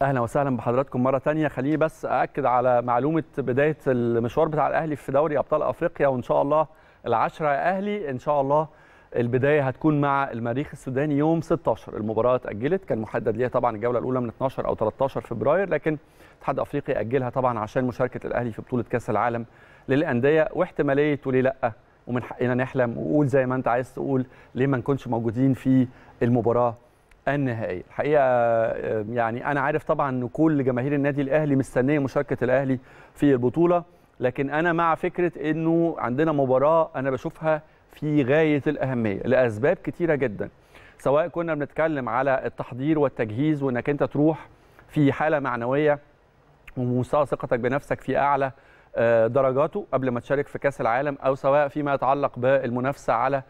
اهلا وسهلا بحضراتكم مره تانية خليني بس ااكد على معلومه بدايه المشوار بتاع الاهلي في دوري ابطال افريقيا وان شاء الله العشرة يا اهلي ان شاء الله البدايه هتكون مع المريخ السوداني يوم 16 المباراه اتاجلت كان محدد ليها طبعا الجوله الاولى من 12 او 13 فبراير لكن الاتحاد الافريقي اجلها طبعا عشان مشاركه الاهلي في بطوله كاس العالم للانديه واحتماليه وليه لا ومن حقنا نحلم وقول زي ما انت عايز تقول ليه ما نكونش موجودين في المباراه النهائيه الحقيقه يعني انا عارف طبعا ان كل جماهير النادي الاهلي مستنيه مشاركه الاهلي في البطوله لكن انا مع فكره انه عندنا مباراه انا بشوفها في غايه الاهميه لاسباب كتيره جدا سواء كنا بنتكلم على التحضير والتجهيز وانك انت تروح في حاله معنويه ومستوى ثقتك بنفسك في اعلى درجاته قبل ما تشارك في كاس العالم او سواء فيما يتعلق بالمنافسه على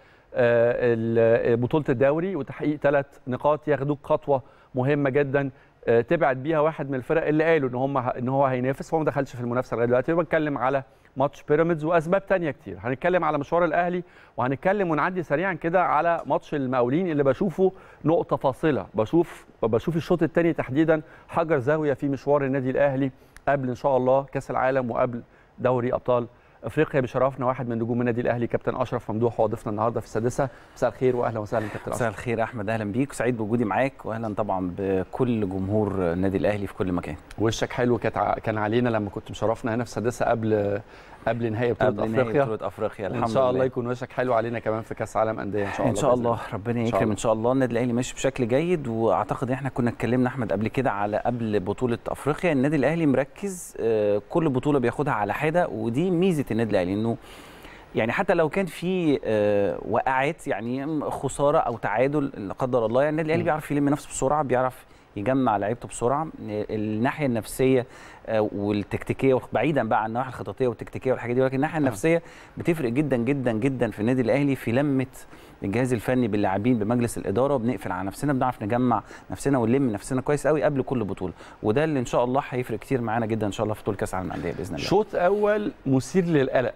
بطوله الدوري وتحقيق ثلاث نقاط ياخدوك خطوه مهمه جدا تبعد بيها واحد من الفرق اللي قالوا ان هم ان هو هينافس هو ما دخلش في المنافسه لغايه دلوقتي بنتكلم على ماتش بيراميدز واسباب تانية كتير هنتكلم على مشوار الاهلي وهنتكلم ونعدي سريعا كده على ماتش المقاولين اللي بشوفه نقطه فاصله بشوف بشوف الشوط الثاني تحديدا حجر زاويه في مشوار النادي الاهلي قبل ان شاء الله كاس العالم وقبل دوري ابطال افريقيا بشرفنا واحد من نجوم النادي الاهلي كابتن اشرف ممدوح هو ضيفنا النهارده في السادسه مساء الخير واهلا وسهلا كابتن اشرف مساء الخير احمد اهلا بيك وسعيد بوجودي معاك واهلا طبعا بكل جمهور النادي الاهلي في كل مكان وشك حلو كان علينا لما كنت مشرفنا هنا في السادسه قبل قبل نهائي بطوله قبل افريقيا نهائي بطوله افريقيا الحمد لله ان شاء الله يكون وشك حلو علينا كمان في كاس عالم انديه ان شاء الله ان شاء الله ربنا يكرم ان شاء الله النادي الاهلي ماشي بشكل جيد واعتقد ان احنا كنا اتكلمنا احمد قبل كده على قبل بطوله افريقيا النادي الاهلي مركز كل بطوله بياخدها على حده ودي ميزه النادي الاهلي انه يعني حتى لو كان في وقعات يعني خساره او تعادل لا قدر الله يعني النادي الاهلي بيعرف يلم نفسه بسرعه بيعرف يجمع لعيبته بسرعه الناحيه النفسيه والتكتيكيه بعيدا بقى عن النواحي الخططيه والتكتيكيه والحاجات دي ولكن الناحيه النفسيه بتفرق جدا جدا جدا في النادي الاهلي في لمه الجهاز الفني باللاعبين بمجلس الاداره وبنقفل على نفسنا بنعرف نجمع نفسنا ونلم نفسنا كويس قوي قبل كل بطوله وده اللي ان شاء الله هيفرق كتير معانا جدا ان شاء الله في بطوله كاس العالم للانديه باذن الله شوط اول مثير للقلق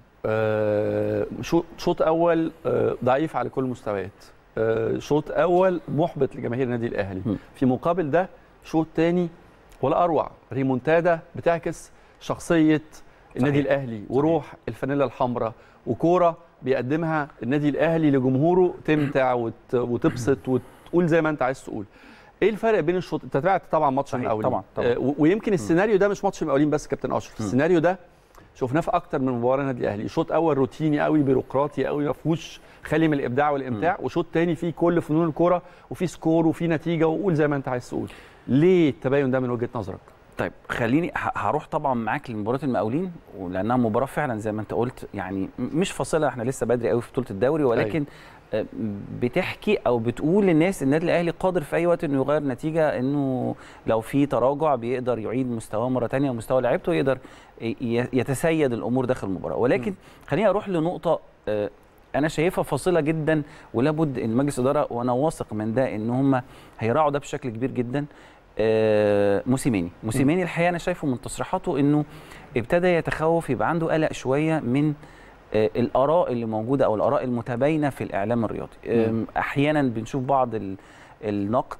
آه شوط اول آه ضعيف على كل المستويات آه شوط اول محبط لجماهير النادي الاهلي م. في مقابل ده شوط ثاني ولا اروع ريمونتادا بتعكس شخصيه النادي صحيح. الاهلي وروح صحيح. الفانيلا الحمراء وكوره بيقدمها النادي الاهلي لجمهوره تمتع وت... وتبسط وتقول زي ما انت عايز تقول ايه الفرق بين الشوط انت تابعت طبعا ماتش المقاولين طبعا طبعا آه ويمكن السيناريو ده مش ماتش المقاولين بس كابتن اشرف السيناريو ده شفناه في اكتر من مباراه النادي الاهلي شوط اول روتيني قوي بيروقراطي قوي ما فيهوش خالي من الابداع والامتاع وشوط تاني فيه كل فنون الكوره وفيه سكور وفيه نتيجه وقول زي ما انت عايز تقول ليه التباين ده من وجهه نظرك طيب خليني هروح طبعا معاك لمباراه المقاولين لانها مباراه فعلا زي ما انت قلت يعني مش فاصله احنا لسه بدري قوي في بطوله الدوري ولكن أي. بتحكي او بتقول للناس النادي الاهلي قادر في اي وقت انه يغير نتيجه انه لو في تراجع بيقدر يعيد مستواه مره ثانيه ومستوى لعيبته يقدر يتسيد الامور داخل المباراه ولكن خليني اروح لنقطه انا شايفها فاصله جدا ولابد ان مجلس اداره وانا واثق من ده ان هم هيراعوا ده بشكل كبير جدا موسيماني موسيماني الحقيقه انا شايفه من تصريحاته انه ابتدى يتخوف يبقى عنده قلق شويه من الاراء اللي موجوده او الاراء المتباينه في الاعلام الرياضي احيانا بنشوف بعض النقد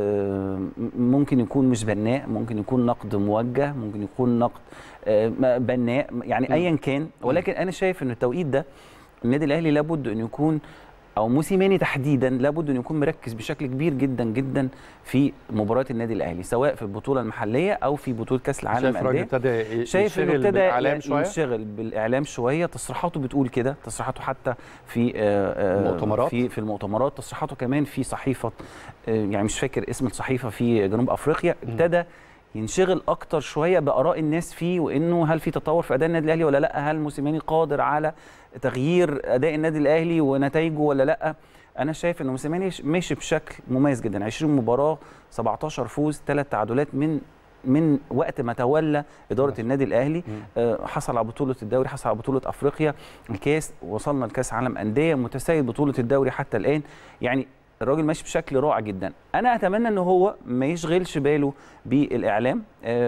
ممكن يكون مش بناء ممكن يكون نقد موجه ممكن يكون نقد بناء يعني ايا كان ولكن انا شايف ان التوقيت ده النادي الاهلي لابد ان يكون او موسيماني تحديدا لابد ان يكون مركز بشكل كبير جدا جدا في مباريات النادي الاهلي سواء في البطوله المحليه او في بطوله كاس العالم شايف ابتدى شايف انه ابتدى بالاعلام شويه ينشغل بالاعلام شويه تصريحاته بتقول كده تصريحاته حتى في المؤتمرات في في المؤتمرات تصريحاته كمان في صحيفه يعني مش فاكر اسم الصحيفه في جنوب افريقيا ابتدى ينشغل اكتر شويه باراء الناس فيه وانه هل في تطور في اداء النادي الاهلي ولا لا هل موسيماني قادر على تغيير اداء النادي الاهلي ونتائجه ولا لا انا شايف ان موسيماني ماشي بشكل مميز جدا 20 مباراه 17 فوز 3 تعادلات من من وقت ما تولى اداره النادي الاهلي آه حصل على بطوله الدوري حصل على بطوله افريقيا الكاس وصلنا لكاس عالم انديه متسيد بطوله الدوري حتى الان يعني الراجل ماشي بشكل رائع جدا انا اتمنى ان هو ما يشغلش باله بالاعلام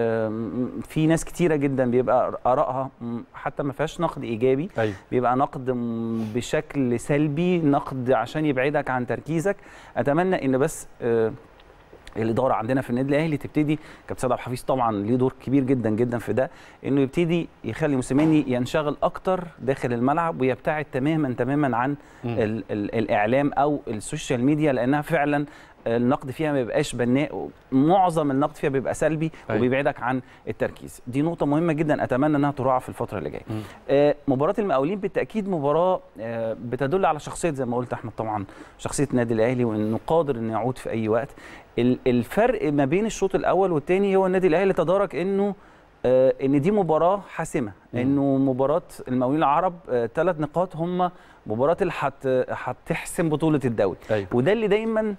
في ناس كتيره جدا بيبقى ارائها حتى ما فيهاش نقد ايجابي أيوة. بيبقى نقد بشكل سلبي نقد عشان يبعدك عن تركيزك اتمنى ان بس الاداره عندنا في النادي الاهلي تبتدي كابتن سيد عبد الحفيظ طبعا ليه دور كبير جدا جدا في ده انه يبتدي يخلي موسيماني ينشغل اكتر داخل الملعب ويبتعد تماما تماما عن ال ال الاعلام او السوشيال ميديا لانها فعلا النقد فيها ما بيبقاش بناء معظم النقد فيها بيبقى سلبي أيوة. وبيبعدك عن التركيز دي نقطه مهمه جدا اتمنى انها تراعى في الفتره اللي جايه آه مباراه المقاولين بالتاكيد مباراه آه بتدل على شخصيه زي ما قلت احمد طبعا شخصيه النادي الاهلي وانه قادر انه يعود في اي وقت ال- الفرق ما بين الشوط الاول والثاني هو النادي الاهلي تدارك انه آه ان دي مباراه حاسمه مم. انه مباراه المقاولين العرب ثلاث نقاط هم مباراه اللي هت- هتحسم بطوله الدوري ايوه وده اللي دايما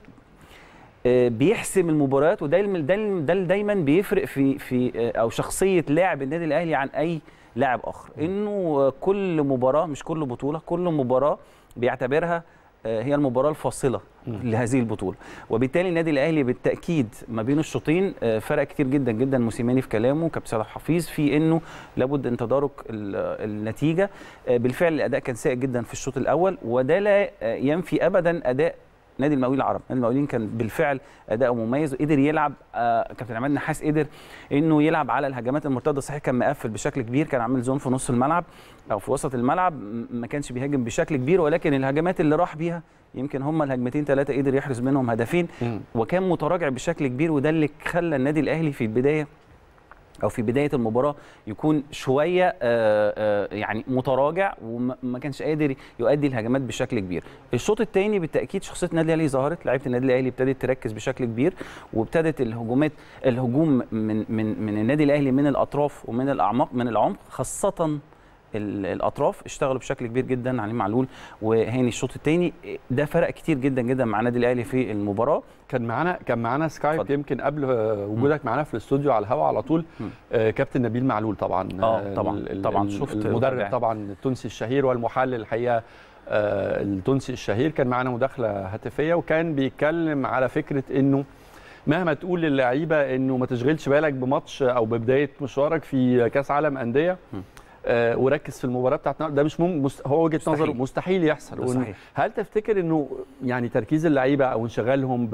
آه، بيحسم المباريات وده اللي- ده اللي- ده اللي دايما بيفرق في في آه، او شخصيه لاعب النادي الاهلي عن اي لاعب اخر انه آه، كل مباراه مش كل بطوله كل مباراه بيعتبرها آه، هي المباراه الفاصله مم. لهذه البطوله وبالتالي النادي الاهلي بالتاكيد ما بين الشوطين آه، فرق كتير جدا جدا موسيماني في كلامه كابتن سيد حفيظ في انه لابد ان تدارك ال- النتيجه آه، بالفعل الاداء كان سيء جدا في الشوط الاول وده لا آه، ينفي ابدا اداء نادي المقاولين العرب نادي المقاولين كان بالفعل اداؤه مميز وقدر يلعب آه كابتن عماد نحاس قدر انه يلعب على الهجمات المرتده صحيح كان مقفل بشكل كبير كان عامل زون في نص الملعب او في وسط الملعب م- ما كانش بيهاجم بشكل كبير ولكن الهجمات اللي راح بيها يمكن هم الهجمتين ثلاثه قدر يحرز منهم هدفين مم. وكان متراجع بشكل كبير وده اللي خلى النادي الاهلي في البدايه او في بدايه المباراه يكون شويه آه، آه، يعني متراجع وما ما كانش قادر يؤدي الهجمات بشكل كبير الشوط الثاني بالتاكيد شخصيه النادي الاهلي ظهرت لعيبه النادي الاهلي ابتدت تركز بشكل كبير وابتدت الهجومات الهجوم من من من النادي الاهلي من الاطراف ومن الاعماق من العمق خاصه ال- الاطراف اشتغلوا بشكل كبير جدا علي معلول وهاني الشوط الثاني ده فرق كتير جدا جدا مع النادي الاهلي في المباراه كان معانا كان معانا سكايب اتفضل. يمكن قبل آه، وجودك معانا في الاستوديو على الهواء على طول مم. آه، كابتن نبيل معلول طبعا آه، طبعاً، ال- ال- طبعاً، ال- شفت المدرب وتابعت. طبعا التونسي الشهير والمحلل الحقيقه آه، التونسي الشهير كان معانا مداخله هاتفيه وكان بيتكلم على فكره انه مهما تقول للعيبه انه ما تشغلش بالك بماتش او ببدايه مشوارك في كاس عالم انديه مم. آه، وركز في المباراه بتاعت النهارده ده مش مم... مست... هو وجهه مستحيل. نظره مستحيل يحصل ده وإنه صحيح. هل تفتكر انه يعني تركيز اللعيبه او انشغالهم ب...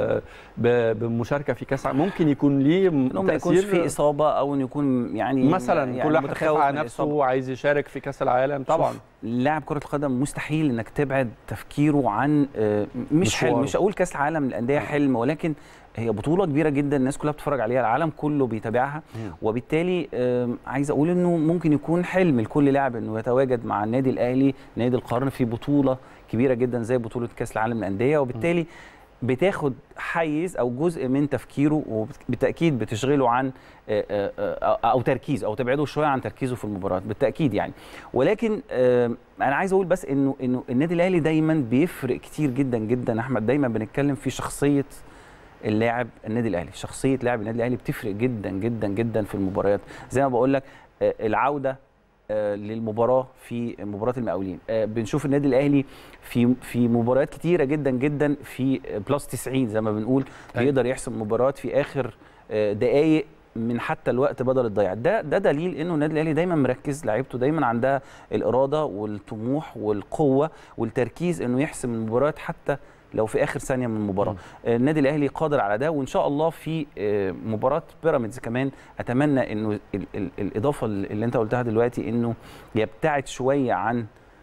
ب... بمشاركه في كاس العالم ممكن يكون ليه انه ما يكونش في اصابه او انه يكون يعني مثلا يعني كل واحد خايف متخوف على من نفسه الإصابة. وعايز يشارك في كاس العالم طبعا شوف، لاعب كره القدم مستحيل انك تبعد تفكيره عن آه، مش حلم مشواره. مش هقول كاس العالم للانديه آه. حلم ولكن هي بطوله كبيره جدا الناس كلها بتتفرج عليها العالم كله بيتابعها مم. وبالتالي آم، عايز اقول انه ممكن يكون حلم لكل لاعب انه يتواجد مع النادي الاهلي نادي القرن في بطوله كبيره جدا زي بطوله كاس العالم للانديه وبالتالي بتاخد حيز او جزء من تفكيره وبالتاكيد بتشغله عن آه، آه، آه، او تركيز او تبعده شويه عن تركيزه في المباراه بالتاكيد يعني ولكن آم، انا عايز اقول بس انه انه النادي الاهلي دايما بيفرق كتير جدا جدا احمد دايما بنتكلم في شخصيه اللاعب النادي الاهلي شخصيه لاعب النادي الاهلي بتفرق جدا جدا جدا في المباريات زي ما بقول لك آه، العوده آه، للمباراه في مباراه المقاولين آه، بنشوف النادي الاهلي في في مباريات كتيره جدا جدا في بلس 90 زي ما بنقول أيوة. بيقدر يحسم مباريات في اخر آه، دقائق من حتى الوقت بدل الضياع ده ده دليل انه النادي الاهلي دايما مركز لعيبته دايما عندها الاراده والطموح والقوه والتركيز انه يحسم المباريات حتى لو في اخر ثانيه من المباراه آه، النادي الاهلي قادر على ده وان شاء الله في آه، مباراه بيراميدز كمان اتمنى انه ال ال الاضافه اللي انت قلتها دلوقتي انه يبتعد شويه عن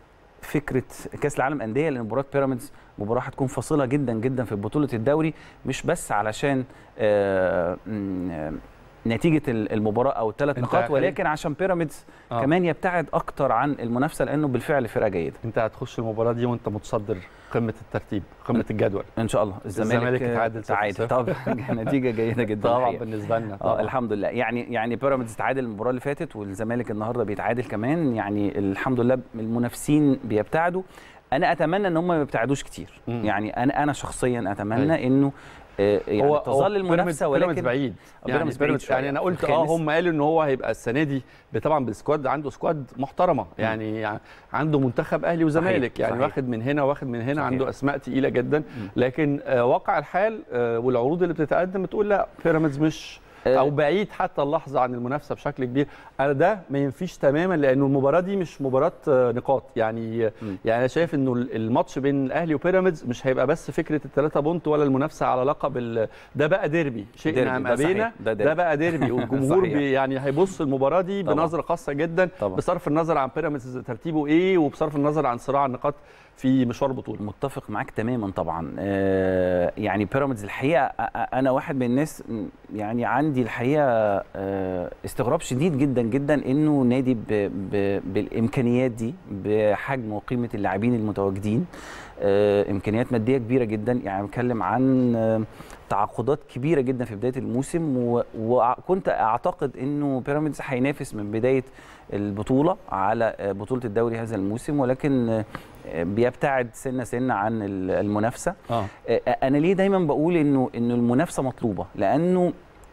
فكره كاس العالم انديه لان مباراه بيراميدز مباراه هتكون فاصله جدا جدا في بطوله الدوري مش بس علشان آه، م- آه، نتيجه ال- المباراه او الثلاث أنت نقاط خليك- ولكن عشان بيراميدز آه. كمان يبتعد اكتر عن المنافسه لانه بالفعل فرقه جيده انت هتخش المباراه دي وانت متصدر قمه الترتيب قمه الجدول ان شاء الله الزمالك, الزمالك اتعادل صفر تعادل صفر. طبعا نتيجه جيده جدا طبعا الحقيقة. بالنسبه لنا اه طبعا الحمد لله يعني يعني بيراميدز تعادل المباراه اللي فاتت والزمالك النهارده بيتعادل كمان يعني الحمد لله المنافسين بيبتعدوا انا اتمنى ان هم ما يبتعدوش كتير مم. يعني انا انا شخصيا اتمنى انه آه، يعني هو تظل هو المنافسه بيراميدز ولكن بعيد آه، يعني بيراميدز بيراميدز بعيد يعني انا شوية. قلت اه الخامس. هم قالوا ان هو هيبقى السنه دي طبعا بالسكواد عنده سكواد محترمه يعني, يعني عنده منتخب اهلي وزمالك صحيح، يعني صحيح. واخد من هنا واخد من هنا صحيح. عنده اسماء تقيله جدا لكن آه واقع الحال آه والعروض اللي بتتقدم بتقول لا بيراميدز مش او بعيد حتى اللحظه عن المنافسه بشكل كبير انا ده ما ينفيش تماما لانه المباراه دي مش مباراه نقاط يعني م. يعني انا شايف انه الماتش بين الاهلي وبيراميدز مش هيبقى بس فكره الثلاثه بونت ولا المنافسه على لقب ده بقى ديربي شئنا ام ابينا ده, ده بقى ديربي والجمهور بي يعني هيبص المباراه دي طبعا. بنظره خاصه جدا طبعا. بصرف النظر عن بيراميدز ترتيبه ايه وبصرف النظر عن صراع النقاط في مشوار البطوله متفق معاك تماما طبعا آه يعني بيراميدز الحقيقه انا واحد من الناس يعني عندي الحقيقه آه استغراب شديد جدا جدا انه نادي ب ب بالامكانيات دي بحجم وقيمه اللاعبين المتواجدين آه امكانيات ماديه كبيره جدا يعني بتكلم عن آه تعاقدات كبيره جدا في بدايه الموسم وكنت اعتقد انه بيراميدز هينافس من بدايه البطوله على بطوله الدوري هذا الموسم ولكن بيبتعد سنه سنه عن المنافسه آه. انا ليه دايما بقول انه انه المنافسه مطلوبه لانه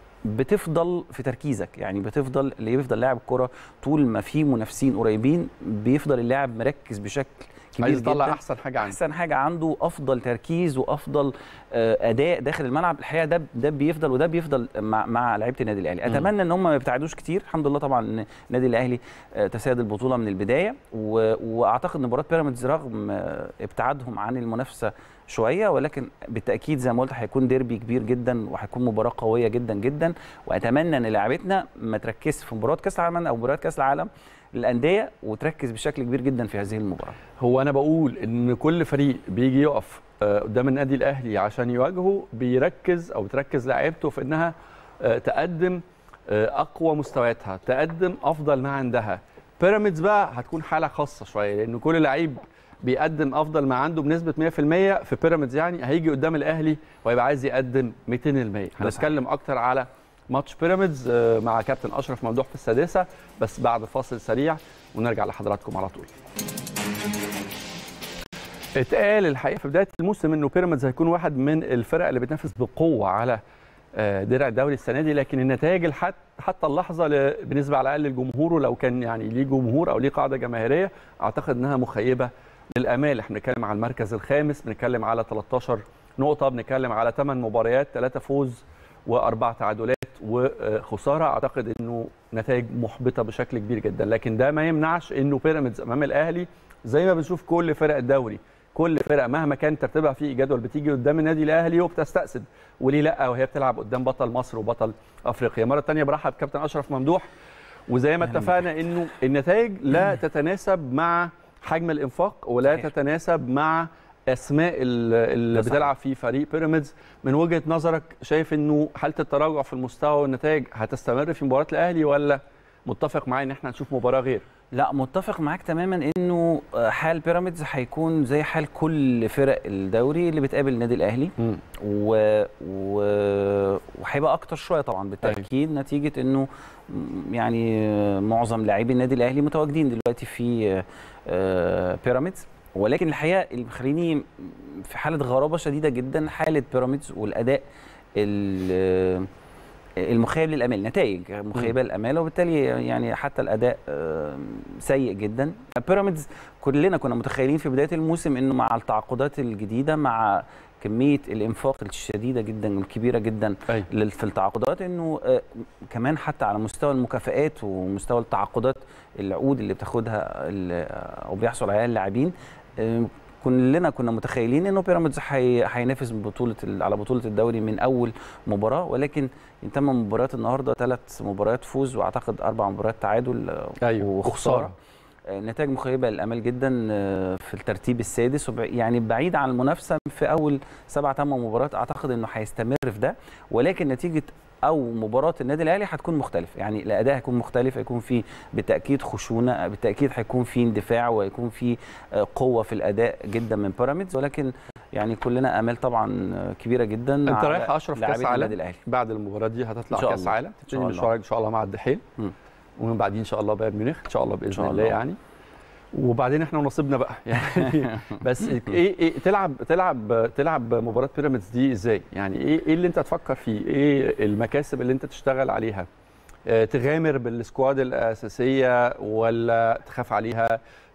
بتفضل في تركيزك يعني بتفضل اللي بيفضل لاعب الكره طول ما في منافسين قريبين بيفضل اللاعب مركز بشكل كبير عايز يطلع احسن حاجه عنده احسن حاجه عنده افضل تركيز وافضل اداء داخل الملعب الحقيقه ده ده بيفضل وده بيفضل مع, مع لعيبه النادي الاهلي اتمنى ان هم ما يبتعدوش كتير الحمد لله طبعا ان النادي الاهلي تسيد البطوله من البدايه واعتقد ان مباراه بيراميدز رغم ابتعادهم عن المنافسه شويه ولكن بالتاكيد زي ما قلت هيكون ديربي كبير جدا وهيكون مباراه قويه جدا جدا واتمنى ان لاعبتنا ما تركزش في مباراه كاس العالم او مباريات كاس العالم للانديه وتركز بشكل كبير جدا في هذه المباراه هو انا بقول ان كل فريق بيجي يقف قدام النادي الاهلي عشان يواجهه بيركز او بتركز لاعيبته في انها تقدم اقوى مستوياتها تقدم افضل ما عندها بيراميدز بقى هتكون حاله خاصه شويه لان كل لعيب بيقدم افضل ما عنده بنسبه 100% في بيراميدز يعني هيجي قدام الاهلي وهيبقى عايز يقدم 200% هنتكلم اكتر على ماتش بيراميدز مع كابتن اشرف ممدوح في السادسه بس بعد فاصل سريع ونرجع لحضراتكم على طول. اتقال الحقيقه في بدايه الموسم انه بيراميدز هيكون واحد من الفرق اللي بتنافس بقوه على درع الدوري السنه دي لكن النتائج حتى اللحظه بالنسبه على الاقل للجمهور ولو كان يعني ليه جمهور او ليه قاعده جماهيريه اعتقد انها مخيبه للامال احنا بنتكلم على المركز الخامس بنتكلم على 13 نقطه بنتكلم على 8 مباريات 3 فوز واربع تعادلات وخساره اعتقد انه نتائج محبطه بشكل كبير جدا لكن ده ما يمنعش انه بيراميدز امام الاهلي زي ما بنشوف كل فرق الدوري كل فرقه مهما كان ترتيبها في جدول بتيجي قدام النادي الاهلي وبتستأسد وليه لا وهي بتلعب قدام بطل مصر وبطل افريقيا مره ثانيه برحب كابتن اشرف ممدوح وزي ما اتفقنا انه النتائج لا تتناسب مع حجم الانفاق ولا صحيح. تتناسب مع اسماء اللي بتلعب في فريق بيراميدز من وجهه نظرك شايف انه حاله التراجع في المستوى والنتائج هتستمر في مباراه الاهلي ولا متفق معايا ان احنا هنشوف مباراه غير لا متفق معاك تماما انه حال بيراميدز هيكون زي حال كل فرق الدوري اللي بتقابل النادي الاهلي و... و... وهيبقى اكتر شويه طبعا بالتاكيد أي. نتيجه انه يعني معظم لاعبي النادي الاهلي متواجدين دلوقتي في بيراميدز ولكن الحقيقه اللي مخليني في حاله غرابه شديده جدا حاله بيراميدز والاداء المخيب للامال نتائج مخيبه للامال وبالتالي يعني حتى الاداء سيء جدا بيراميدز كلنا كنا متخيلين في بدايه الموسم انه مع التعاقدات الجديده مع كميه الانفاق الشديده جدا والكبيره جدا أي. في التعاقدات انه كمان حتى على مستوى المكافئات ومستوى التعاقدات العقود اللي بتاخدها او بيحصل عليها اللاعبين كلنا كنا متخيلين انه بيراميدز هينافس بطوله على بطوله الدوري من اول مباراه ولكن تم مباريات النهارده ثلاث مباريات فوز واعتقد اربع مباريات تعادل أيوة. وخساره نتائج مخيبه للامال جدا في الترتيب السادس يعني بعيد عن المنافسه في اول سبع ثمان مباريات اعتقد انه هيستمر في ده ولكن نتيجه او مباراه النادي الاهلي هتكون مختلفه يعني الاداء هيكون مختلف هيكون في بالتاكيد خشونه بالتاكيد هيكون في اندفاع وهيكون في قوه في الاداء جدا من بيراميدز ولكن يعني كلنا امال طبعا كبيره جدا انت رايح اشرف كاس عالم بعد المباراه دي هتطلع كاس عالم تبتدي مشوارك ان شاء الله مع الدحيل ومن بعدين ان شاء الله بايرن ميونخ ان شاء الله باذن شاء الله يعني وبعدين احنا ونصيبنا بقى يعني بس ايه ايه تلعب تلعب تلعب مباراه بيراميدز دي ازاي؟ يعني ايه ايه اللي انت تفكر فيه؟ ايه المكاسب اللي انت تشتغل عليها؟ اه تغامر بالسكواد الاساسيه ولا تخاف عليها؟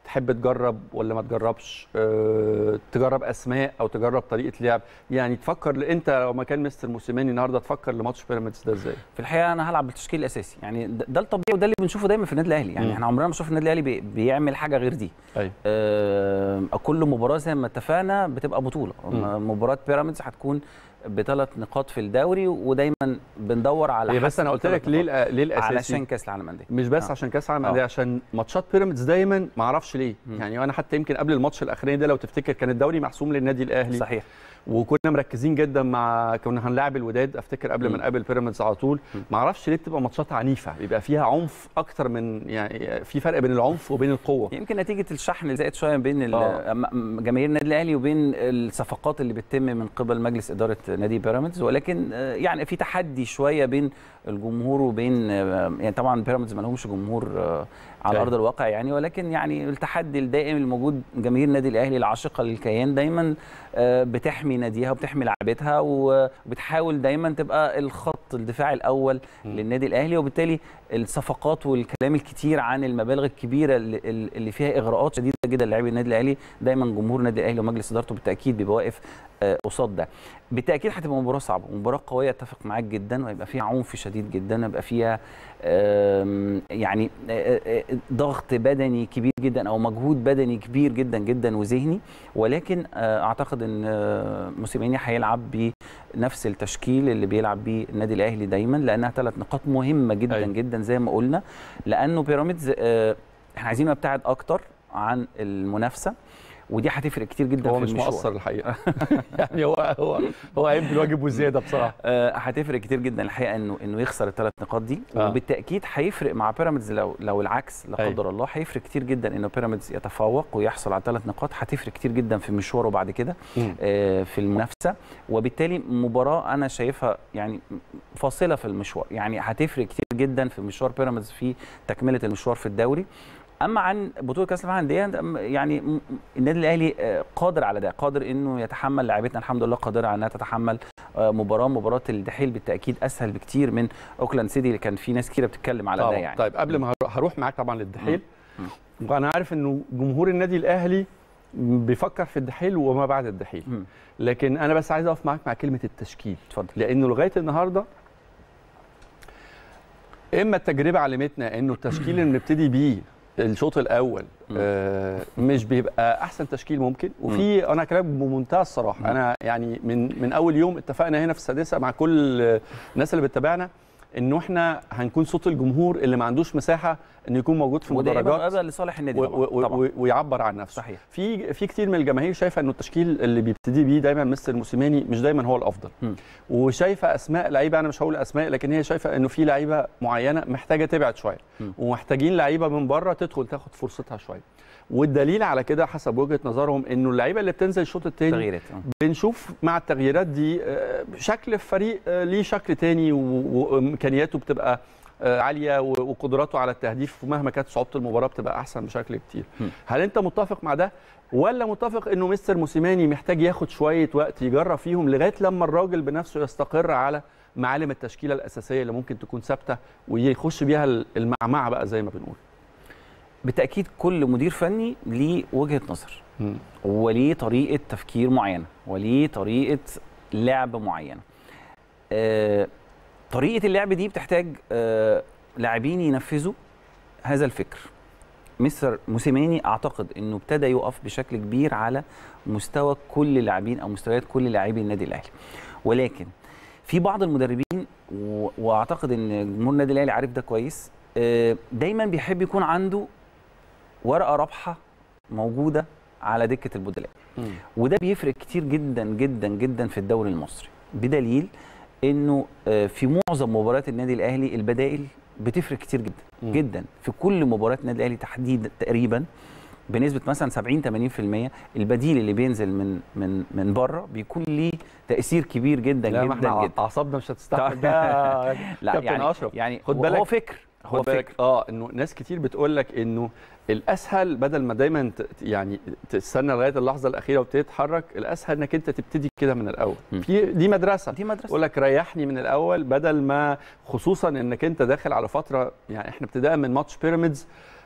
تحب تجرب ولا ما تجربش أه تجرب اسماء او تجرب طريقه لعب يعني تفكر انت لو مكان مستر موسيماني النهارده تفكر لماتش بيراميدز ده ازاي في الحقيقه انا هلعب بالتشكيل الاساسي يعني ده الطبيعي وده اللي بنشوفه دايما في النادي الاهلي يعني م. احنا عمرنا ما شفنا النادي الاهلي بي بيعمل حاجه غير دي أيوة. آه كل مباراه زي ما اتفقنا بتبقى بطوله م. مباراه بيراميدز هتكون بثلاث نقاط في الدوري ودايما بندور على هي بس انا قلت لك ليه ليه الاساسي علشان كاس العالم للانديه مش بس آه. عشان كاس العالم للانديه عشان ماتشات بيراميدز دايما ما اعرفش ليه م. يعني انا حتى يمكن قبل الماتش الاخراني ده لو تفتكر كان الدوري محسوم للنادي الاهلي صحيح وكنا مركزين جدا مع كنا هنلاعب الوداد افتكر قبل ما نقابل بيراميدز على طول ما اعرفش ليه بتبقى ماتشات عنيفه بيبقى فيها عنف اكتر من يعني في فرق بين العنف وبين القوه يمكن نتيجه الشحن اللي زائد شويه بين جماهير النادي الاهلي وبين الصفقات اللي بتتم من قبل مجلس اداره نادي بيراميدز ولكن يعني في تحدي شويه بين الجمهور وبين يعني طبعا بيراميدز ما لهمش جمهور على ارض الواقع يعني ولكن يعني التحدي الدائم الموجود جماهير النادي الاهلي العاشقه للكيان دايما بتحمي ناديها وبتحمي لعبتها وبتحاول دايما تبقى الخط الدفاعي الاول م. للنادي الاهلي وبالتالي الصفقات والكلام الكتير عن المبالغ الكبيره اللي فيها اغراءات شديده جدا للاعبي النادي الاهلي دايما جمهور النادي الاهلي ومجلس ادارته بالتاكيد بيبقى واقف قصاد ده بالتاكيد هتبقى مباراه صعبه مباراه قويه اتفق معاك جدا وهيبقى فيها عنف شديد جدا هيبقى فيها يعني ضغط بدني كبير جدا او مجهود بدني كبير جدا جدا وذهني ولكن اعتقد ان موسيماني هيلعب بنفس التشكيل اللي بيلعب بيه النادي الاهلي دايما لانها ثلاث نقاط مهمه جدا أي. جدا زي ما قلنا لانه بيراميدز احنا عايزين نبتعد اكتر عن المنافسه ودي هتفرق كتير جدا هو في مش المشوار. مقصر الحقيقه يعني هو هو هو قايم بالواجب وزياده بصراحه آه هتفرق كتير جدا الحقيقه انه انه يخسر الثلاث نقاط دي آه. وبالتاكيد هيفرق مع بيراميدز لو لو العكس لا قدر الله هيفرق كتير جدا انه بيراميدز يتفوق ويحصل على ثلاث نقاط هتفرق كتير جدا في مشواره بعد كده آه في المنافسه وبالتالي مباراه انا شايفها يعني فاصله في المشوار يعني هتفرق كتير جدا في مشوار بيراميدز في تكمله المشوار في الدوري اما عن بطوله كاس العالم للانديه يعني النادي الاهلي قادر على ده قادر انه يتحمل لاعبتنا الحمد لله قادره على انها تتحمل مباراه مباراه الدحيل بالتاكيد اسهل بكتير من اوكلاند سيتي اللي كان في ناس كتير بتتكلم على طبعا. ده يعني طيب قبل ما هروح معاك طبعا للدحيل وانا عارف انه جمهور النادي الاهلي بيفكر في الدحيل وما بعد الدحيل م. لكن انا بس عايز اقف معاك مع كلمه التشكيل اتفضل لانه لغايه النهارده اما التجربه علمتنا انه التشكيل اللي بنبتدي بيه الشوط الاول آه مش بيبقى احسن تشكيل ممكن وفي انا كلام بمنتهى الصراحه م. انا يعني من من اول يوم اتفقنا هنا في السادسه مع كل الناس اللي بتتابعنا انه احنا هنكون صوت الجمهور اللي ما عندوش مساحه انه يكون موجود في المدرجات لصالح النادي و- و- و- ويعبر عن نفسه صحيح في في كتير من الجماهير شايفه انه التشكيل اللي بيبتدي بيه دايما مستر موسيماني مش دايما هو الافضل م. وشايفه اسماء لعيبه انا مش هقول اسماء لكن هي شايفه انه في لعيبه معينه محتاجه تبعد شويه م. ومحتاجين لعيبه من بره تدخل تاخد فرصتها شويه والدليل على كده حسب وجهه نظرهم انه اللعيبه اللي بتنزل الشوط الثاني تغييرات بنشوف مع التغييرات دي آه، شكل الفريق آه، ليه شكل تاني و- وامكانياته بتبقى آه، عاليه و- وقدراته على التهديف ومهما كانت صعوبه المباراه بتبقى احسن بشكل كتير م. هل انت متفق مع ده ولا متفق انه مستر موسيماني محتاج ياخد شويه وقت يجرب فيهم لغايه لما الراجل بنفسه يستقر على معالم التشكيله الاساسيه اللي ممكن تكون ثابته ويخش بيها المعمعه بقى زي ما بنقول بالتاكيد كل مدير فني ليه وجهه نظر وليه طريقه تفكير معينه وليه طريقه لعب معينه آه، طريقه اللعب دي بتحتاج آه، لاعبين ينفذوا هذا الفكر مستر موسيماني اعتقد انه ابتدى يقف بشكل كبير على مستوى كل اللاعبين او مستويات كل لاعبي النادي الاهلي ولكن في بعض المدربين و- واعتقد ان جمهور النادي الاهلي عارف ده كويس آه، دايما بيحب يكون عنده ورقه رابحه موجوده على دكه البدلاء وده بيفرق كتير جدا جدا جدا في الدوري المصري بدليل انه آه، في معظم مباريات النادي الاهلي البدائل بتفرق كتير جدا مم. جدا في كل مباريات النادي الاهلي تحديدا تقريبا بنسبه مثلا 70 80% البديل اللي بينزل من من من بره بيكون ليه تاثير كبير جدا لا ما جدا احنا جدا اعصابنا مش هتستحمل ده لا كابتن يعني أشرف. يعني خد هو بالك- فكر هو خد بالك فكر اه انه ناس كتير بتقول لك انه الاسهل بدل ما دايما ت- يعني تستنى لغايه اللحظه الاخيره وتبتدي تتحرك الاسهل انك انت تبتدي كده من الاول م. في دي مدرسه دي مدرسه يقول لك ريحني من الاول بدل ما خصوصا انك انت داخل على فتره يعني احنا ابتداء من ماتش بيراميدز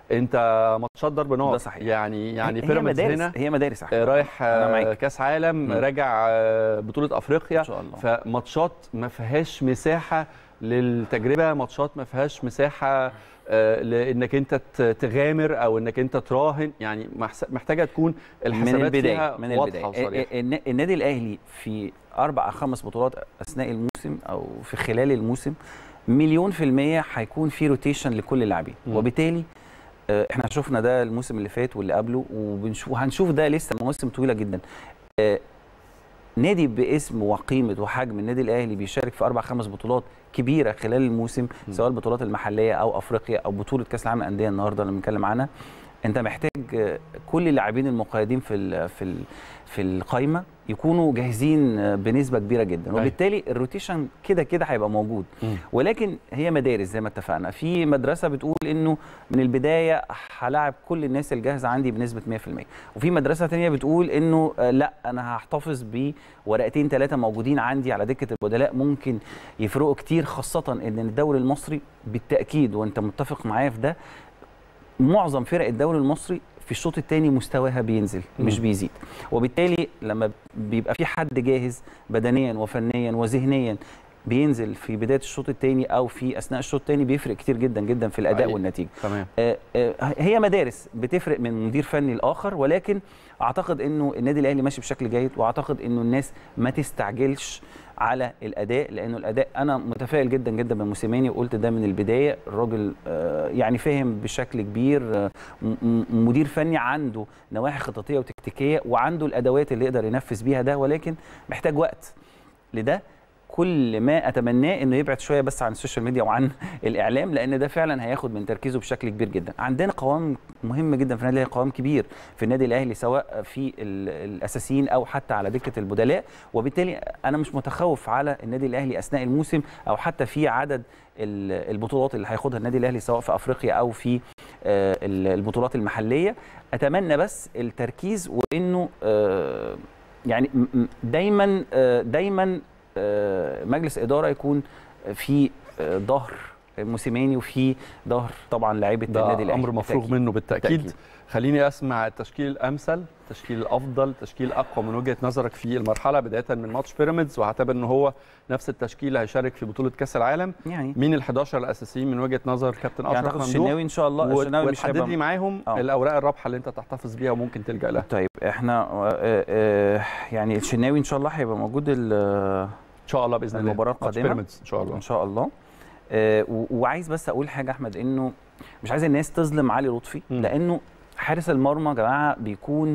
انت ماتشات ضرب نار ده صحيح. يعني يعني هي بيراميدز مدارس هنا هي مدارس آه، رايح أنا آه، معاك. كاس عالم مم. راجع آه، بطوله افريقيا ان شاء الله فماتشات ما فيهاش مساحه للتجربه ماتشات ما فيهاش مساحه آه، لانك انت ت- تغامر او انك انت تراهن يعني محس- محتاجه تكون الحسابات من البدايه فيها من واضحه البدايه وصريحه الن- النادي الاهلي في اربع أو خمس بطولات اثناء الموسم او في خلال الموسم مليون في المية هيكون في روتيشن لكل اللاعبين مم. وبالتالي آه، احنا شفنا ده الموسم اللي فات واللي قبله وبنشوف وهنشوف ده لسه مواسم طويله جدا آه، نادي باسم وقيمه وحجم النادي الاهلي بيشارك في اربع خمس بطولات كبيره خلال الموسم م. سواء البطولات المحليه او افريقيا او بطوله كاس العالم للانديه النهارده اللي بنتكلم عنها انت محتاج آه، كل اللاعبين المقيدين في ال في ال في القايمه يكونوا جاهزين آه، بنسبه كبيره جدا أيوة. وبالتالي الروتيشن كده كده هيبقى موجود مم. ولكن هي مدارس زي ما اتفقنا في مدرسه بتقول انه من البدايه هلاعب كل الناس الجاهزه عندي بنسبه 100% وفي مدرسه تانية بتقول انه آه، لا انا هحتفظ بورقتين ثلاثه موجودين عندي على دكه البدلاء ممكن يفرقوا كتير خاصه ان الدوري المصري بالتاكيد وانت متفق معايا في ده معظم فرق الدوري المصري في الشوط الثاني مستواها بينزل مش مم. بيزيد وبالتالي لما بيبقى في حد جاهز بدنيا وفنيا وذهنيا بينزل في بدايه الشوط الثاني او في اثناء الشوط الثاني بيفرق كتير جدا جدا في الاداء حقيقي. والنتيجه تمام آه، آه، هي مدارس بتفرق من مدير فني لاخر ولكن اعتقد انه النادي الاهلي ماشي بشكل جيد واعتقد انه الناس ما تستعجلش على الاداء لانه الاداء انا متفائل جدا جدا بموسيماني وقلت ده من البدايه الراجل آه، يعني فاهم بشكل كبير آه، م- م- مدير فني عنده نواحي خططيه وتكتيكيه وعنده الادوات اللي يقدر ينفذ بيها ده ولكن محتاج وقت لده كل ما اتمناه انه يبعد شويه بس عن السوشيال ميديا وعن الاعلام لان ده فعلا هياخد من تركيزه بشكل كبير جدا عندنا قوام مهم جدا في النادي الاهلي قوام كبير في النادي الاهلي سواء في ال- الاساسيين او حتى على دكه البدلاء وبالتالي انا مش متخوف على النادي الاهلي اثناء الموسم او حتى في عدد ال- البطولات اللي هياخدها النادي الاهلي سواء في افريقيا او في آه، ال- البطولات المحليه اتمنى بس التركيز وانه آه، يعني م- م- دايما آه، دايما آه، مجلس اداره يكون في آه، ظهر موسيماني وفي ظهر طبعا لعيبه ده النادي الاهلي امر مفروغ بالتأكيد. منه بالتاكيد بالتأكيد. خليني اسمع التشكيل الامثل التشكيل الافضل التشكيل الاقوى من وجهه نظرك في المرحله بدايه من ماتش بيراميدز وهعتبر ان هو نفس التشكيل اللي هيشارك في بطوله كاس العالم يعني مين ال11 الاساسيين من وجهه نظر كابتن يعني اشرف اعتقد ممدوح الشناوي ان شاء الله وت- الشناوي مش وتحدد لي هيبقى معاهم آه. الاوراق الرابحه اللي انت تحتفظ بيها وممكن تلجا لها طيب احنا آه، آه، يعني الشناوي ان شاء الله هيبقى موجود ال- ان شاء الله باذن الله المباراة ماتش القادمة. بيراميدز ان شاء الله ان شاء الله آه، و- وعايز بس اقول حاجه احمد انه مش عايز الناس تظلم علي لطفي مم. لانه حارس المرمى يا جماعه بيكون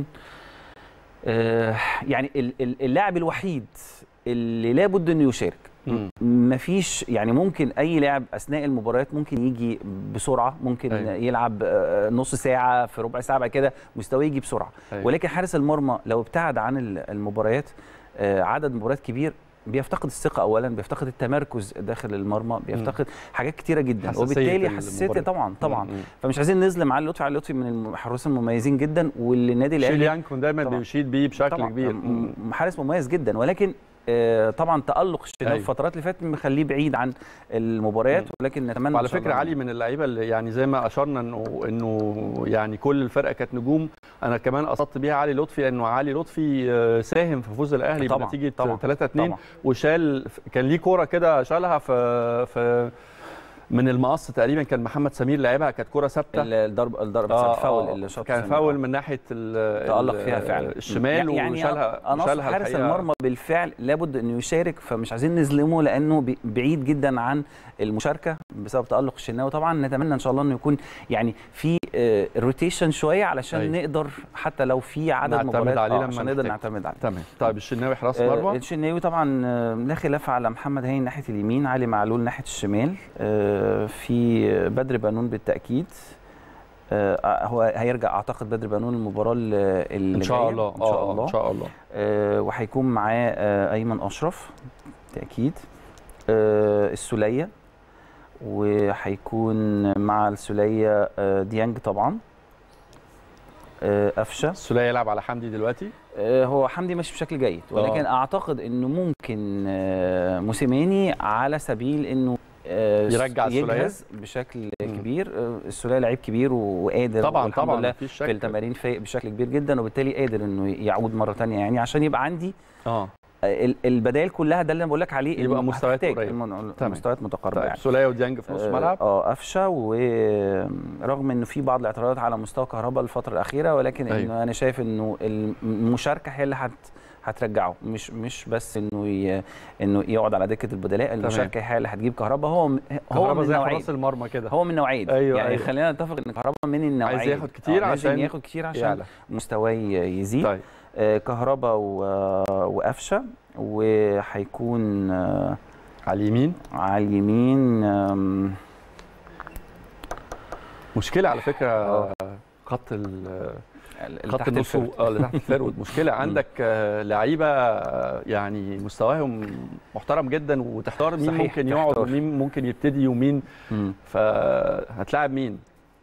آه، يعني ال- ال- اللاعب الوحيد اللي لابد انه يشارك مم. مفيش يعني ممكن اي لاعب اثناء المباريات ممكن يجي بسرعه ممكن أيوة. أيوة. يلعب آه، نص ساعه في ربع ساعه بعد كده مستواه يجي بسرعه أيوة. ولكن حارس المرمى لو ابتعد عن ال- المباريات آه، عدد مباريات كبير بيفتقد الثقه اولا بيفتقد التمركز داخل المرمى بيفتقد حاجات كتيره جدا حساسية وبالتالي حساسيه المباراة. طبعا طبعا مم. فمش عايزين نظلم علي لطفي علي لطفي من الحراس المميزين جدا واللي النادي شيل الاهلي يانكون دايما طبعاً. بيشيد بيه بشكل طبعا كبير م- م- حارس مميز جدا ولكن آه، طبعا تالق الشناوي أيوة. الفترات اللي فاتت مخليه بعيد عن المباريات مم. ولكن نتمنى وعلى إن شاء فكره الله علي من اللعيبه اللي يعني زي ما اشرنا انه انه يعني كل الفرقه كانت نجوم انا كمان قصدت بيها علي لطفي لانه علي لطفي آه، ساهم في فوز الاهلي طبعاً، بنتيجه طبعاً، 3 2 طبعا وشال كان ليه كوره كده شالها في في من المقص تقريبا كان محمد سمير لعبها كانت كوره ثابته الضرب الضرب آه، الفاول آه، اللي شاطه كان سمير. فاول من ناحيه ال- تألق ال- فيها فعلا الشمال يعني وشالها انا وشالها حارس الحقيقة- المرمى بالفعل لابد انه يشارك فمش عايزين نظلمه لانه بي- بعيد جدا عن المشاركه بسبب تالق الشناوي طبعا نتمنى ان شاء الله انه يكون يعني في روتيشن شويه علشان أيوة. نقدر حتى لو في عدد نعتمد مباريات عليه آه، لما عشان نقدر نحتاج. نعتمد عليه تمام طيب الشناوي حراس آه، مرمى الشناوي طبعا آه، لا خلاف على محمد هاني ناحيه اليمين علي معلول ناحيه الشمال آه، في بدر بنون بالتاكيد آه، هو هيرجع اعتقد بدر بنون المباراه اللي اللي ان شاء جاية. الله ان شاء آه، الله ان شاء الله آه، وهيكون معاه آه، ايمن اشرف بالتاكيد آه، السوليه وهيكون مع السوليه آه، ديانج طبعا آه، قفشه السوليه يلعب على حمدي دلوقتي آه، هو حمدي ماشي بشكل جيد ولكن آه. اعتقد انه ممكن آه، موسيماني على سبيل انه آه، يرجع السولية؟ يجهز بشكل مم. كبير آه، السوليه لعيب كبير وقادر طبعا والحمد طبعا لله مفيش في شك التمارين فايق بشكل كبير جدا وبالتالي قادر انه يعود مره تانية يعني عشان يبقى عندي اه آه، ال- البدائل كلها ده اللي انا بقول لك عليه يبقى إنه مستويات هتحتاج قريبة. الم- تمام. مستويات متقاربه طيب يعني سوليه وديانج في نص آه، ملعب اه قفشه ورغم انه في بعض الاعتراضات على مستوى كهرباء الفتره الاخيره ولكن أيوة. انه انا شايف انه المشاركه هي اللي هت هترجعه مش مش بس انه ي... انه يقعد على دكه البدلاء المشاركه هي اللي هتجيب كهرباء هو م- هو كهربا من زي نوعيه حراس المرمى كده هو من نوعيه دي. أيوة، يعني أيوة. خلينا نتفق ان كهرباء من النوعيه عايز دي. ياخد كتير آه، لازم عشان ياخد كتير عشان يعلى مستواه يزيد طيب آه كهرباء و... وقفشه وهيكون آه على اليمين على اليمين آم، مشكله على فكره آه. خط ال- اللي خط تحت النص الفرد. اه اللي تحت الفيرود مشكله عندك آه، لعيبه آه، يعني مستواهم محترم جدا وتحتار مين صحيح، ممكن يقعد تحتار. ومين ممكن يبتدي ومين مم. فهتلاعب مين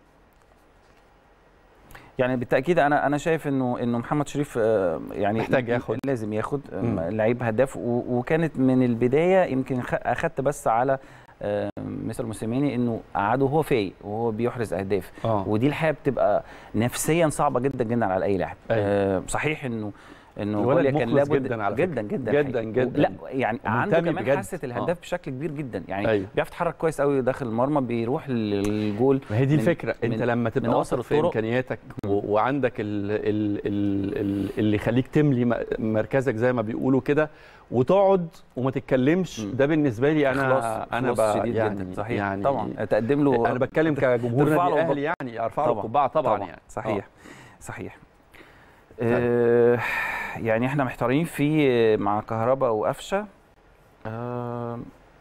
يعني بالتاكيد انا انا شايف انه انه محمد شريف آه، يعني محتاج ياخد. لازم ياخد آه، مم. لعيب هداف و- وكانت من البدايه يمكن خ- اخدت بس على آه، مستر موسيماني انه قعده هو فايق وهو بيحرز اهداف اه ودي الحقيقه بتبقى نفسيا صعبه جدا جدا على اي لاعب أيوة. آه، صحيح انه انه الولد غوليا كان مخلص لابد جدا على فكرة. جدا جدا جدا حقيقي. جدا. لا يعني عنده ومنتمي كمان بجد. حاسه الهداف بشكل كبير جدا يعني ايوه بيعرف يتحرك كويس قوي داخل المرمى بيروح للجول ما هي دي من- الفكره انت من- لما تبقى من واثق أوسط في الطرق. امكانياتك مم. و- وعندك ال ال ال ال اللي يخليك تملي م- مركزك زي ما بيقولوا كده وتقعد وما تتكلمش مم. ده بالنسبه لي انا إخلاص- انا إخلاص ب- شديد يعني جدا صحيح يعني طبعا تقدم له انا بتكلم كجمهور ترفع نادي له الاهلي يعني ارفع له طبعاً، القبعه طبعا, يعني صحيح صحيح آه يعني احنا محتارين في مع كهرباء وقفشه آه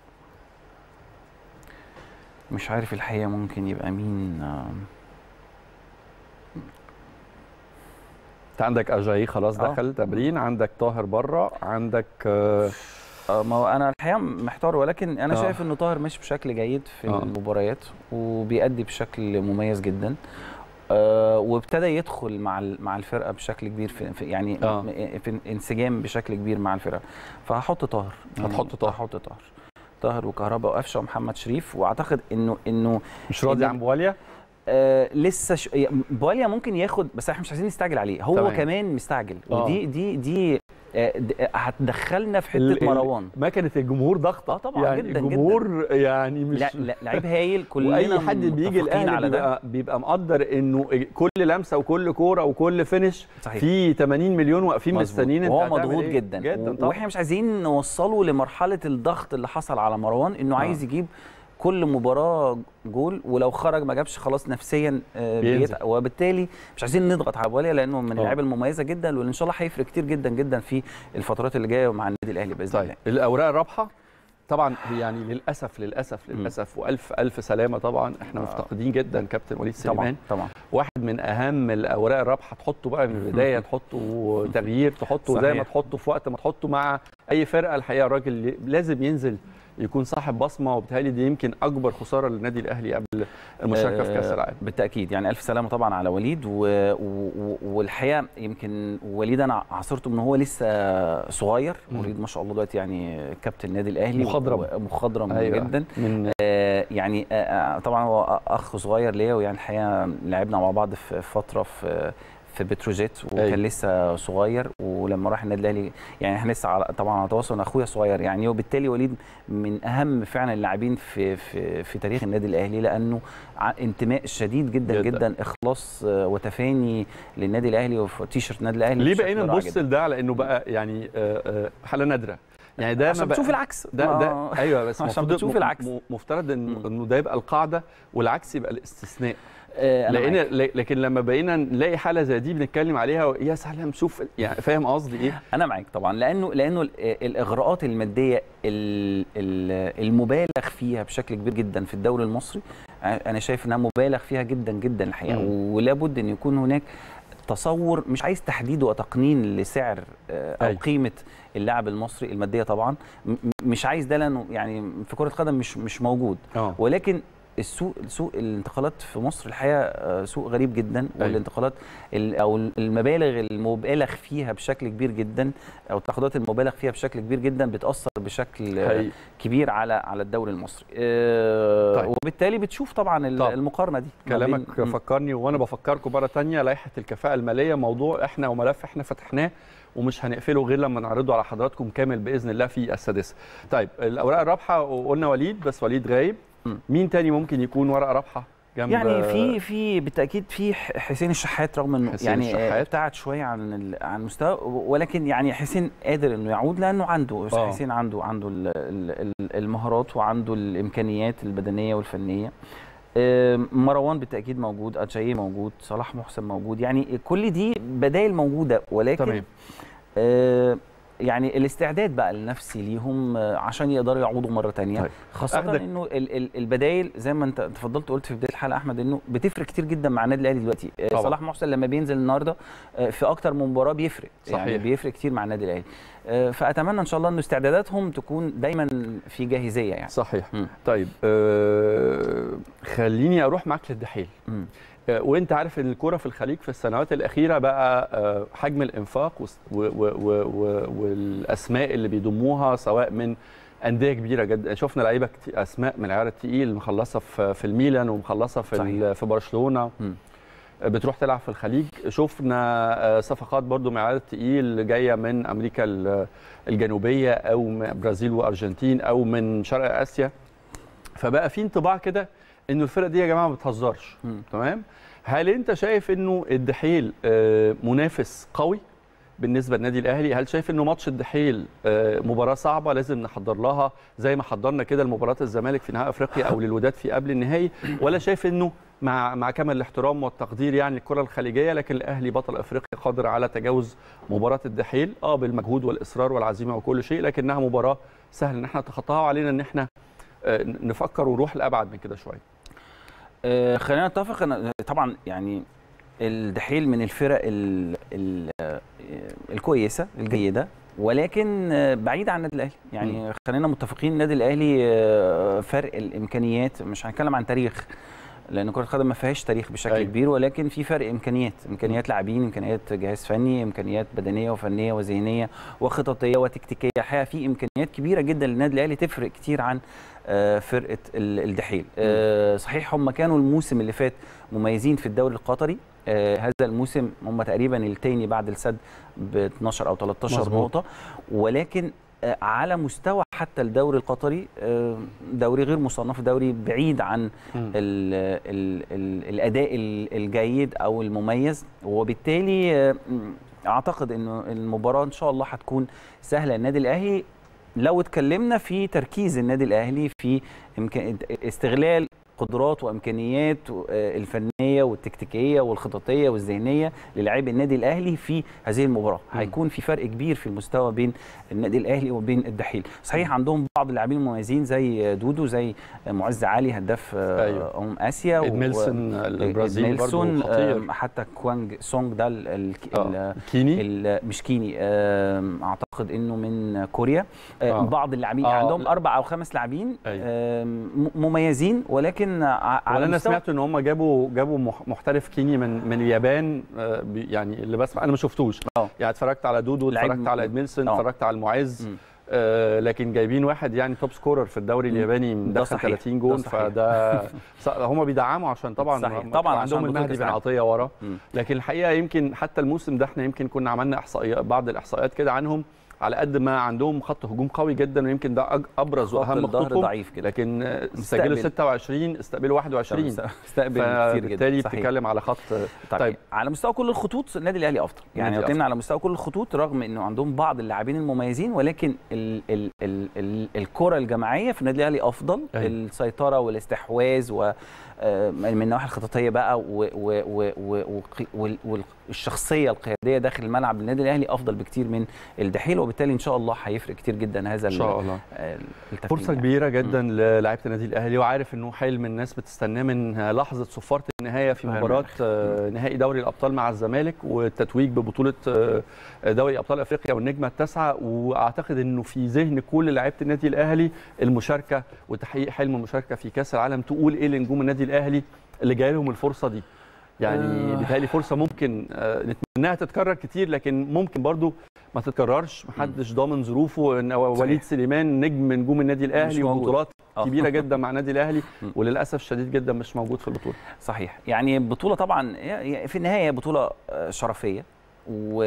مش عارف الحقيقه ممكن يبقى مين آه انت عندك اجاي خلاص آه. دخل تمرين عندك طاهر بره عندك آه، آه، ما هو انا الحقيقه محتار ولكن انا آه. شايف انه طاهر ماشي بشكل جيد في آه. المباريات وبيأدي بشكل مميز جدا آه وابتدى يدخل مع ال- مع الفرقه بشكل كبير في في- يعني آه. م- في انسجام بشكل كبير مع الفرقه فهحط طاهر هتحط طاهر. هحط طاهر طاهر وكهرباء وقفشه ومحمد شريف واعتقد انه انه مش راضي إن- عن بواليا آه لسه ش... بواليا ممكن ياخد بس احنا مش عايزين نستعجل عليه هو تمام. تمام. كمان مستعجل آه. ودي دي دي آه د- آه، هتدخلنا في ال- حته ال- مروان ما كانت الجمهور ضغطه آه طبعاً، يعني جداً، جداً. الجمهور يعني مش لا لا لعيب هايل كلنا واي حد بيجي متفقين الاهلي على ده بيبقى, بيبقى مقدر انه كل لمسه وكل كوره وكل فينش صحيح في 80 مليون واقفين مظبوط. مستنيين انت وهو هتعمل مضغوط إيه. جدا, جدا و- طبعا واحنا مش عايزين نوصله لمرحله الضغط اللي حصل على مروان انه آه. عايز يجيب كل مباراه جول ولو خرج ما جابش خلاص نفسيا آه، بينزل. بيت- وبالتالي مش عايزين نضغط على بواليا لانه من آه. اللعيبه المميزه جدا واللي ان شاء الله هيفرق كتير جدا جدا في الفترات اللي جايه مع النادي الاهلي باذن طيب الله الاوراق الرابحه طبعا هي يعني للاسف للاسف مم. للاسف والف الف سلامه طبعا احنا آه. مفتقدين جدا كابتن وليد طبعا سليمان طبعا واحد من اهم الاوراق الرابحه تحطه بقى من البدايه تحطه تغيير تحطه زي صحيح. ما تحطه في وقت ما تحطه مع اي فرقه الحقيقه الراجل لازم ينزل يكون صاحب بصمه وبالتالي دي يمكن اكبر خساره للنادي الاهلي قبل المشاركه في كاس آه، العالم بالتاكيد يعني الف سلامه طبعا على وليد و... و... والحقيقه يمكن وليد انا عاصرته من هو لسه صغير مم. وليد ما شاء الله دلوقتي يعني كابتن النادي الاهلي مخضرم. و- مخضرم أيوة. جدا من آه، يعني آه، آه، طبعا هو اخ صغير ليا ويعني الحقيقه لعبنا مع بعض في فتره في في بتروجيت وكان أيوة. لسه صغير ولما راح النادي الاهلي يعني احنا لسه على طبعا على تواصل أنا اخويا صغير يعني وبالتالي وليد من اهم فعلا اللاعبين في في في تاريخ النادي الاهلي لانه ع- انتماء شديد جدا جداً. جدا, جداً اخلاص آه، وتفاني للنادي الاهلي وفي تيشرت النادي الاهلي ليه بشكل بقينا رائع نبص جداً. لده لانه بقى يعني آه، آه، حاله نادره يعني ده ما عشان بقى بتشوف العكس ده ده ما- ايوه بس عشان المفروض بتشوف م- العكس. م- مفترض إن- مم. انه ده يبقى القاعده والعكس يبقى الاستثناء آه، أنا لان معاك. ل- لكن لما بقينا نلاقي حاله زي دي بنتكلم عليها يا سلام شوف يعني فاهم قصدي ايه انا معاك طبعا لانه لانه ال- الاغراءات الماديه ال- ال- المبالغ فيها بشكل كبير جدا في الدوري المصري انا شايف انها مبالغ فيها جدا جدا الحقيقه مم. ولابد ان يكون هناك تصور مش عايز تحديد وتقنين لسعر آه، او أيوة. قيمه اللاعب المصري الماديه طبعا م- م- مش عايز ده لانه يعني في كره قدم مش مش موجود اه ولكن السوق سوق الانتقالات في مصر الحقيقه آه، سوق غريب جدا أيوة. والانتقالات ال- او المبالغ المبالغ فيها بشكل كبير جدا او التعاقدات المبالغ فيها بشكل كبير جدا بتاثر بشكل آه، حقيقي. كبير على على الدوري المصري آه، طيب. وبالتالي بتشوف طبعا ال- طب. المقارنه دي ما كلامك بين- م. فكرني وانا بفكركم مره تانية لائحه الكفاءه الماليه موضوع احنا وملف احنا فتحناه ومش هنقفله غير لما نعرضه على حضراتكم كامل باذن الله في السادسه. طيب الاوراق الرابحه قلنا وليد بس وليد غايب. م. مين تاني ممكن يكون ورقه رابحه جنب يعني في في بالتاكيد في ح- حسين الشحات رغم انه حسين يعني الشحات. آه، ابتعد شويه عن ال- عن المستوى ولكن يعني حسين قادر انه يعود لانه عنده آه. حسين عنده عنده ال- ال- ال- المهارات وعنده الامكانيات البدنيه والفنيه آه، مروان بالتاكيد موجود اتشاي موجود صلاح محسن موجود يعني كل دي بدائل موجوده ولكن تمام آه، يعني الاستعداد بقى النفسي ليهم آه، عشان يقدروا يعودوا مره تانية طيب. خاصه أخدك- انه ال- ال- البدايل زي ما انت تفضلت قلت في بدايه الحلقه احمد انه بتفرق كتير جدا مع النادي الاهلي دلوقتي آه، طبعا. صلاح محسن لما بينزل النهارده آه، في اكتر من مباراه بيفرق يعني صحيح. بيفرق كتير مع النادي الاهلي آه، فاتمنى ان شاء الله ان استعداداتهم تكون دايما في جاهزيه يعني صحيح مم. طيب آه خليني اروح معاك للدحيل مم. آه، وانت عارف ان الكوره في الخليج في السنوات الاخيره بقى آه، حجم الانفاق وس- و- و- و- و- والاسماء اللي بيضموها سواء من انديه كبيره جدا شفنا لعيبه كتير اسماء من العيار التقيل مخلصه في في الميلان ومخلصه في صحيح. ال- في برشلونه مم. آه، بتروح تلعب في الخليج شفنا آه، صفقات برضو من العيار التقيل جايه من امريكا ال- الجنوبيه او من برازيل وارجنتين او من شرق اسيا فبقى في انطباع كده انه الفرق دي يا جماعه ما بتهزرش مم. تمام هل انت شايف انه الدحيل آه، منافس قوي بالنسبه للنادي الاهلي هل شايف انه ماتش الدحيل آه، مباراه صعبه لازم نحضر لها زي ما حضرنا كده لمباراه الزمالك في نهائي افريقيا او للوداد في قبل النهائي ولا شايف انه مع مع كامل الاحترام والتقدير يعني الكره الخليجيه لكن الاهلي بطل افريقيا قادر على تجاوز مباراه الدحيل اه بالمجهود والاصرار والعزيمه وكل شيء لكنها مباراه سهل ان احنا نتخطاها وعلينا ان احنا آه، نفكر ونروح لابعد من كده شويه آه، خلينا نتفق ان طبعا يعني الدحيل من الفرق ال ال آه، الكويسه الجيده ولكن آه، بعيد عن النادي الاهلي يعني خلينا متفقين النادي الاهلي آه، فرق الامكانيات مش هنتكلم عن تاريخ لان كره القدم ما فيهاش تاريخ بشكل أيوة. أيوة. كبير ولكن في فرق امكانيات امكانيات لاعبين امكانيات جهاز فني امكانيات بدنيه وفنيه وذهنيه وخططيه وتكتيكيه الحقيقه في امكانيات كبيره جدا للنادي الاهلي تفرق كتير عن آه، فرقه ال- الدحيل آه، صحيح هم كانوا الموسم اللي فات مميزين في الدوري القطري آه، هذا الموسم هم تقريبا التاني بعد السد ب 12 او 13 مظبوط. نقطه ولكن آه، على مستوى حتى الدوري القطري آه، دوري غير مصنف دوري بعيد عن ال ال ال الاداء ال- الجيد او المميز وبالتالي آه، اعتقد انه المباراه ان شاء الله هتكون سهله النادي الاهلي لو اتكلمنا في تركيز النادي الاهلي في إمكان استغلال قدرات وامكانيات آه، الفنيه والتكتيكيه والخططيه والذهنيه للاعبي النادي الاهلي في هذه المباراه مم. هيكون في فرق كبير في المستوى بين النادي الاهلي وبين الدحيل صحيح عندهم بعض اللاعبين المميزين زي دودو زي معز علي هداف آه، أيوة. ام اسيا و- ادميلسون البرازيلي إدميلسون، برضه خطير آم، حتى كوانج سونج ده ال- ال- ال- آه. كيني ال- مش كيني آم، اعتقد انه من كوريا آه. آه. بعض اللاعبين آه. عندهم اربع او خمس لاعبين أيوة. آم، م- مميزين ولكن ع- على ولا انا مستوى سمعت ان هم جابوا جابوا مح- محترف كيني من من اليابان آه، بي- يعني اللي بسمع انا ما شفتوش آه. يعني اتفرجت على دودو لعيب اتفرجت م- على ادميلسون آه. اتفرجت على المعز مم. آه، لكن جايبين واحد يعني توب سكورر في الدوري مم. الياباني ده مدخل صحيح. 30 ده جون صحيح. فده هم بيدعموا عشان طبعا صحيح. ما- طبعاً عندهم عشان بطولة المهدي كأس بن العالم. عطيه ورا مم. لكن الحقيقه يمكن حتى الموسم ده احنا يمكن كنا عملنا احصائيات بعض الاحصائيات كده عنهم على قد ما عندهم خط هجوم قوي جدا ويمكن ده أج- ابرز خط واهم الظهر خطوطهم ضعيف كده لكن آه، مستقبل. سجلوا 26 استقبلوا 21 استقبل كتير جدا فبالتالي صحيح. بتتكلم على خط طيب, طيب. طيب على مستوى كل الخطوط النادي الاهلي افضل يعني النادي لو اتكلمنا على مستوى كل الخطوط رغم انه عندهم بعض اللاعبين المميزين ولكن ال ال ال ال الكره الجماعيه في النادي الاهلي افضل أيوة. السيطره والاستحواذ و آه، من النواحي الخططيه بقى و- و- و- و- وق- وال- والشخصيه القياديه داخل الملعب للنادي الاهلي افضل بكتير من الدحيل وبالتالي ان شاء الله هيفرق كتير جدا هذا ان شاء الله التفكير فرصه كبيره جدا للاعيبه النادي الاهلي وعارف انه حلم الناس بتستناه من لحظه صفاره النهايه في مباراه نهائي دوري الابطال مع الزمالك والتتويج ببطوله دوري ابطال افريقيا والنجمه التاسعه واعتقد انه في ذهن كل لعيبه النادي الاهلي المشاركه وتحقيق حلم المشاركه في كاس العالم تقول ايه لنجوم النادي الاهلي اللي جاي لهم الفرصه دي يعني بيتهيألي فرصه ممكن نتمناها تتكرر كتير لكن ممكن برضو ما تتكررش محدش ضامن ظروفه ان وليد سليمان نجم نجوم النادي الاهلي وبطولات كبيره جدا مع النادي الاهلي وللاسف شديد جدا مش موجود في البطوله صحيح يعني بطوله طبعا في النهايه بطوله شرفيه و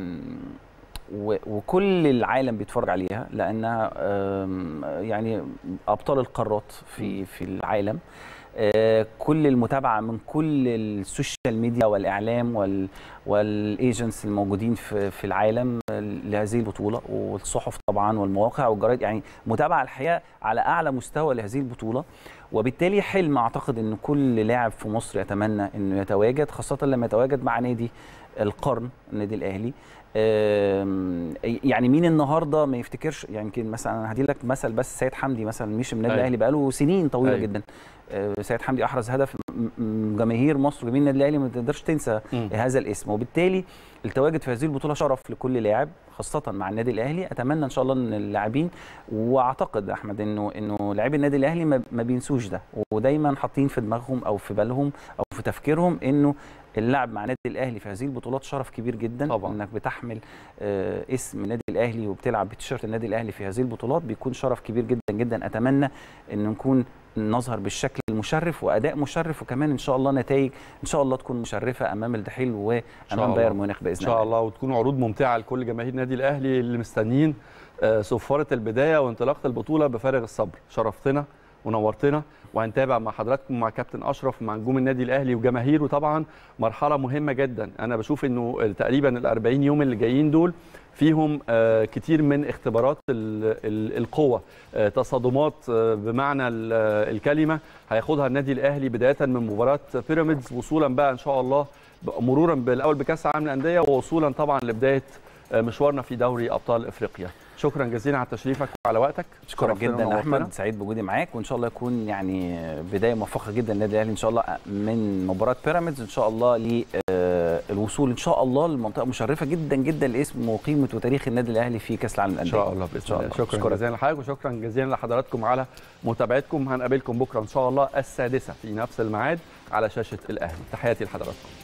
وكل العالم بيتفرج عليها لانها يعني ابطال القارات في في العالم كل المتابعه من كل السوشيال ميديا والاعلام وال والايجنتس الموجودين في في العالم لهذه البطوله والصحف طبعا والمواقع والجرايد يعني متابعه الحقيقه على اعلى مستوى لهذه البطوله وبالتالي حلم اعتقد ان كل لاعب في مصر يتمنى انه يتواجد خاصه لما يتواجد مع نادي القرن النادي الاهلي يعني مين النهارده ما يفتكرش يعني يمكن مثلا انا هدي لك مثل بس سيد حمدي مثلا مشي من النادي الاهلي بقاله سنين طويله أي. جدا سيد حمدي احرز هدف جماهير مصر وجماهير النادي الاهلي ما تقدرش تنسى م. هذا الاسم وبالتالي التواجد في هذه البطوله شرف لكل لاعب خاصه مع النادي الاهلي اتمنى ان شاء الله ان اللاعبين واعتقد احمد انه انه لاعبي النادي الاهلي ما بينسوش ده ودايما حاطين في دماغهم او في بالهم او في تفكيرهم انه اللعب مع النادي الاهلي في هذه البطولات شرف كبير جدا طبعا. انك بتحمل آه اسم النادي الاهلي وبتلعب بتيشيرت النادي الاهلي في هذه البطولات بيكون شرف كبير جدا جدا اتمنى ان نكون نظهر بالشكل المشرف واداء مشرف وكمان ان شاء الله نتائج ان شاء الله تكون مشرفه امام الدحيل وامام بايرن ميونخ باذن الله ان شاء الله وتكون عروض ممتعه لكل جماهير النادي الاهلي اللي مستنيين صفاره البدايه وانطلاقه البطوله بفارغ الصبر شرفتنا ونورتنا وهنتابع مع حضراتكم مع كابتن اشرف ومع نجوم النادي الاهلي وجماهيره طبعا مرحله مهمه جدا انا بشوف انه تقريبا ال 40 يوم اللي جايين دول فيهم كتير من اختبارات القوه تصادمات بمعنى الكلمه هياخدها النادي الاهلي بدايه من مباراه بيراميدز وصولا بقى ان شاء الله مرورا بالاول بكاس العالم للانديه ووصولا طبعا لبدايه مشوارنا في دوري ابطال افريقيا شكرا جزيلا على تشريفك وعلى وقتك شكرا جدا احمد سعيد بوجودي معاك وان شاء الله يكون يعني بدايه موفقه جدا للنادي الاهلي ان شاء الله من مباراه بيراميدز ان شاء الله للوصول ان شاء الله لمنطقه مشرفه جدا جدا لاسم وقيمه وتاريخ النادي الاهلي في كاس العالم للانديه ان شاء الله باذن الله شكرا, شكرا جزيلا لحضرتك وشكرا جزيلا لحضراتكم على متابعتكم هنقابلكم بكره ان شاء الله السادسه في نفس الميعاد على شاشه الاهلي تحياتي لحضراتكم